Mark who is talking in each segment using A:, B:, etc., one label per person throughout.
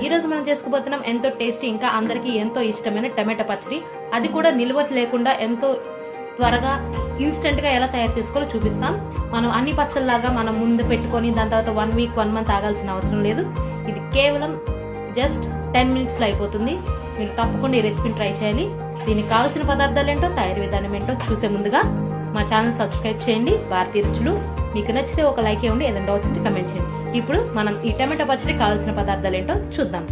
A: ఈ రోజు మనం చేసుకోబోతున్నాం ఎంతో టేస్టీ ఇంకా అందరికీ ఎంతో ఇష్టమైన టమాటా పచ్చడి అది కూడా నిల్వ లేకుండా ఎంతో త్వరగా ఇన్స్టెంట్ గా ఎలా తయారు చేసుకోవాలో చూపిస్తాం మనం అన్ని పచ్చళ్ళలాగా మనం ముందు పెట్టుకొని దాని తర్వాత వన్ వీక్ వన్ మంత్ ఆగాల్సిన అవసరం లేదు ఇది కేవలం జస్ట్ టెన్ మినిట్స్ లో అయిపోతుంది మీరు తప్పకుండా ఈ రెసిపీని ట్రై చేయాలి దీనికి కావాల్సిన పదార్థాలు ఏంటో తయారీ విధానం ఏంటో చూసే ముందుగా మా ఛానల్ సబ్స్క్రైబ్ చేయండి భారతీయ రుచులు మీకు నచ్చితే ఒక లైక్ ఇవ్వండి ఏదైనా డౌట్స్ ఉంటే కమెంట్ చేయండి ఇప్పుడు మనం ఈ టమాటా పచ్చడి కావాల్సిన పదార్థాలు ఏంటో చూద్దాం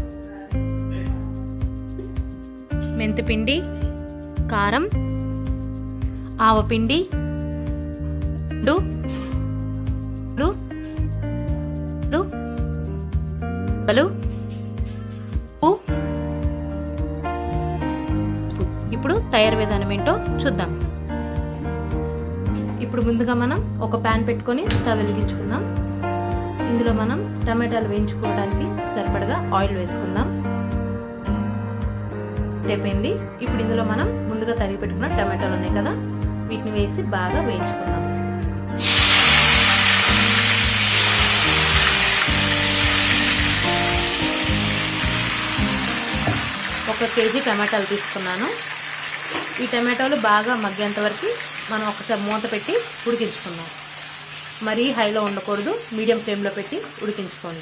A: మెంతిపిండి కారం ఆవపిండి డు లు లు పలు ఉప్పు ఇప్పుడు తయారు విధానం ఏంటో చూద్దాం ఇప్పుడు ముందుగా మనం ఒక ప్యాన్ పెట్టుకొని స్టవ్ వెలిగించుకుందాం ఇందులో మనం టమాటాలు వేయించుకోవడానికి సరిపడగా ఆయిల్ వేసుకుందాం అయిపోయింది ఇప్పుడు ఇందులో మనం ముందుగా తరిగి పెట్టుకున్న టమాటాలు ఉన్నాయి కదా వీటిని వేసి బాగా వేయించుకుందాం ఒక కేజీ టమాటాలు తీసుకున్నాను ఈ టమాటాలు బాగా మగ్గేంత వరకు మనం ఒకసారి మూత పెట్టి ఉడికించుకుందాం మరీ హైలో ఉండకూడదు మీడియం ఫ్లేమ్లో పెట్టి ఉడికించుకోండి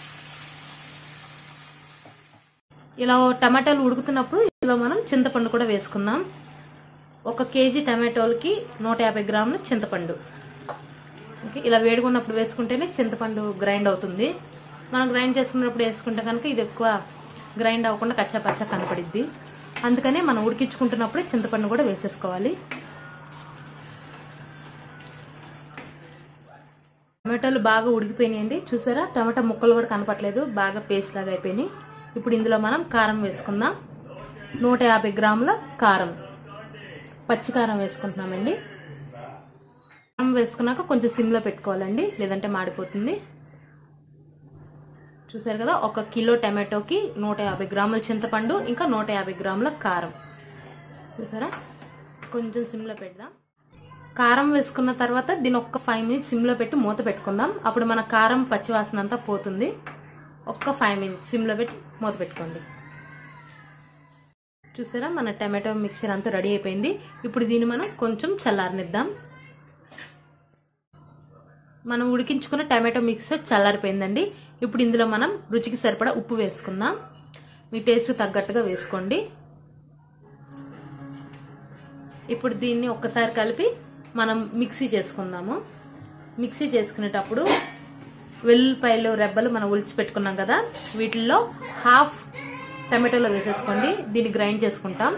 A: ఇలా టమాటాలు ఉడుకుతున్నప్పుడు ఇందులో మనం చింతపండు కూడా వేసుకుందాం ఒక కేజీ టమాటోలకి నూట యాభై గ్రాముల చింతపండు ఇలా వేడుకున్నప్పుడు వేసుకుంటేనే చింతపండు గ్రైండ్ అవుతుంది మనం గ్రైండ్ చేసుకున్నప్పుడు వేసుకుంటే కనుక ఇది ఎక్కువ గ్రైండ్ అవ్వకుండా కచ్చా పచ్చా కనపడిద్ది అందుకనే మనం ఉడికించుకుంటున్నప్పుడే చింతపండు కూడా వేసేసుకోవాలి టమాటాలు బాగా ఉడికిపోయినాయండి చూసారా టమాటా ముక్కలు కూడా కనపట్లేదు బాగా పేస్ట్ లాగా అయిపోయినాయి ఇప్పుడు ఇందులో మనం కారం వేసుకుందాం నూట యాభై గ్రాముల కారం పచ్చి కారం వేసుకుంటున్నామండి కారం వేసుకున్నాక కొంచెం సిమ్లో పెట్టుకోవాలండి లేదంటే మాడిపోతుంది చూసారు కదా ఒక కిలో టమాటోకి నూట యాభై గ్రాముల చింతపండు ఇంకా నూట యాభై గ్రాముల కారం చూసారా కొంచెం సిమ్లో పెడదాం కారం వేసుకున్న తర్వాత దీని ఒక్క ఫైవ్ మినిట్స్ సిమ్లో పెట్టి మూత పెట్టుకుందాం అప్పుడు మన కారం పచ్చివాసన అంతా పోతుంది ఒక్క ఫైవ్ మినిట్స్ సిమ్లో పెట్టి మూత పెట్టుకోండి చూసారా మన టమాటో మిక్చర్ అంతా రెడీ అయిపోయింది ఇప్పుడు దీన్ని మనం కొంచెం చల్లారనిద్దాం మనం ఉడికించుకున్న టమాటో మిక్సర్ చల్లారిపోయిందండి ఇప్పుడు ఇందులో మనం రుచికి సరిపడా ఉప్పు వేసుకుందాం మీ టేస్ట్ తగ్గట్టుగా వేసుకోండి ఇప్పుడు దీన్ని ఒక్కసారి కలిపి మనం మిక్సీ చేసుకుందాము మిక్సీ చేసుకునేటప్పుడు వెల్లుల్లిపాయలు రెబ్బలు మనం ఉలిచి పెట్టుకున్నాం కదా వీటిల్లో హాఫ్ టమాటోలో వేసేసుకోండి దీన్ని గ్రైండ్ చేసుకుంటాం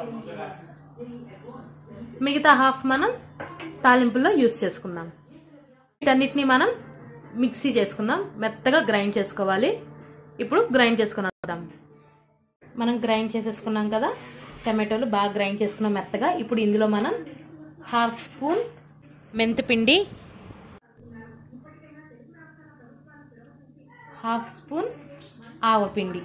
A: మిగతా హాఫ్ మనం తాలింపుల్లో యూస్ చేసుకుందాం వీటన్నిటిని మనం మిక్సీ చేసుకుందాం మెత్తగా గ్రైండ్ చేసుకోవాలి ఇప్పుడు గ్రైండ్ చేసుకుని వద్దాం మనం గ్రైండ్ చేసేసుకున్నాం కదా టమాటోలు బాగా గ్రైండ్ చేసుకున్నాం మెత్తగా ఇప్పుడు ఇందులో మనం హాఫ్ స్పూన్ మెంతిపిండి హాఫ్ స్పూన్ ఆవపిండి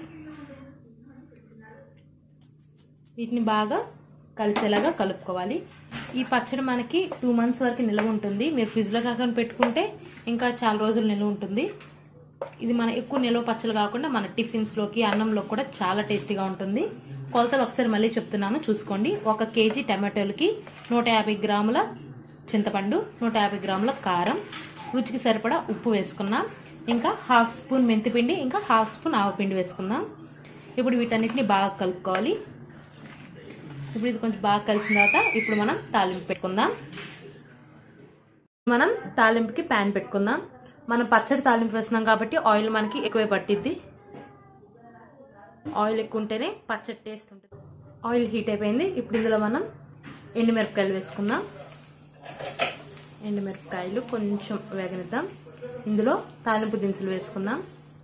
A: వీటిని బాగా కలిసేలాగా కలుపుకోవాలి ఈ పచ్చడి మనకి టూ మంత్స్ వరకు నిల్వ ఉంటుంది మీరు ఫ్రిడ్జ్లో కాకుండా పెట్టుకుంటే ఇంకా చాలా రోజులు నిల్వ ఉంటుంది ఇది మన ఎక్కువ నిల్వ పచ్చలు కాకుండా మన టిఫిన్స్లోకి అన్నంలో కూడా చాలా టేస్టీగా ఉంటుంది కొలతలు ఒకసారి మళ్ళీ చెప్తున్నాను చూసుకోండి ఒక కేజీ టమాటోలకి నూట యాభై గ్రాముల చింతపండు నూట యాభై గ్రాముల కారం రుచికి సరిపడా ఉప్పు వేసుకున్నాం ఇంకా హాఫ్ స్పూన్ మెంతిపిండి ఇంకా హాఫ్ స్పూన్ ఆవపిండి వేసుకుందాం ఇప్పుడు వీటన్నిటిని బాగా కలుపుకోవాలి ఇప్పుడు ఇది కొంచెం బాగా కలిసిన తర్వాత ఇప్పుడు మనం తాలింపు పెట్టుకుందాం మనం తాలింపుకి ప్యాన్ పెట్టుకుందాం మనం పచ్చడి తాలింపు వేస్తున్నాం కాబట్టి ఆయిల్ మనకి ఎక్కువే పట్టిద్ది ఆయిల్ ఎక్కువ ఉంటేనే పచ్చడి టేస్ట్ ఉంటుంది ఆయిల్ హీట్ అయిపోయింది ఇప్పుడు ఇందులో మనం ఎండుమిరపకాయలు వేసుకుందాం ఎండుమిరపకాయలు కొంచెం వేగనిద్దాం ఇందులో తాలింపు దినుసులు వేసుకుందాం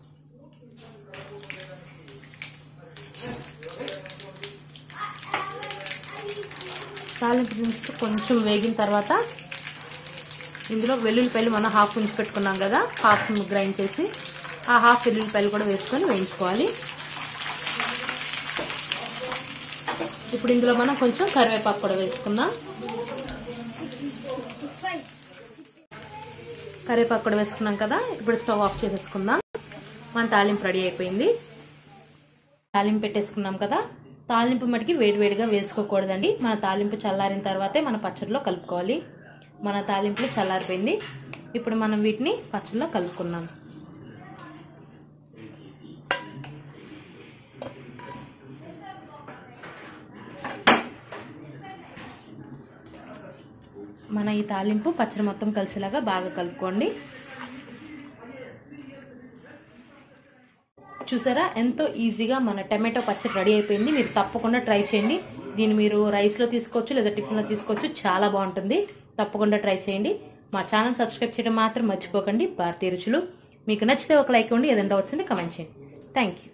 A: తాలింపు దినుసులు కొంచెం వేగిన తర్వాత ఇందులో వెల్లుల్లిపాయలు మనం హాఫ్ ఉంచి పెట్టుకున్నాం కదా హాఫ్ గ్రైండ్ చేసి ఆ హాఫ్ వెల్లుల్లిపాయలు కూడా వేసుకొని వేయించుకోవాలి ఇప్పుడు ఇందులో మనం కొంచెం కరివేపాకు కూడా వేసుకుందాం కరివేపాకు కూడా వేసుకున్నాం కదా ఇప్పుడు స్టవ్ ఆఫ్ చేసేసుకుందాం మన తాలింపు రెడీ అయిపోయింది తాలింపు పెట్టేసుకున్నాం కదా తాలింపు మటుకి వేడివేడిగా వేసుకోకూడదండి మన తాలింపు చల్లారిన తర్వాతే మన పచ్చడిలో కలుపుకోవాలి మన తాలింపులు చల్లారిపోయింది ఇప్పుడు మనం వీటిని పచ్చడిలో కలుపుకున్నాం మన ఈ తాలింపు పచ్చడి మొత్తం కలిసేలాగా బాగా కలుపుకోండి చూసారా ఎంతో ఈజీగా మన టమాటో పచ్చడి రెడీ అయిపోయింది మీరు తప్పకుండా ట్రై చేయండి దీన్ని మీరు రైస్లో తీసుకోవచ్చు లేదా టిఫిన్లో తీసుకోవచ్చు చాలా బాగుంటుంది తప్పకుండా ట్రై చేయండి మా ఛానల్ సబ్స్క్రైబ్ చేయడం మాత్రం మర్చిపోకండి భారతీయ రుచులు మీకు నచ్చితే ఒక లైక్ ఇవ్వండి ఏదైనా డౌట్స్ ఉంటే కమెంట్ చేయండి థ్యాంక్ యూ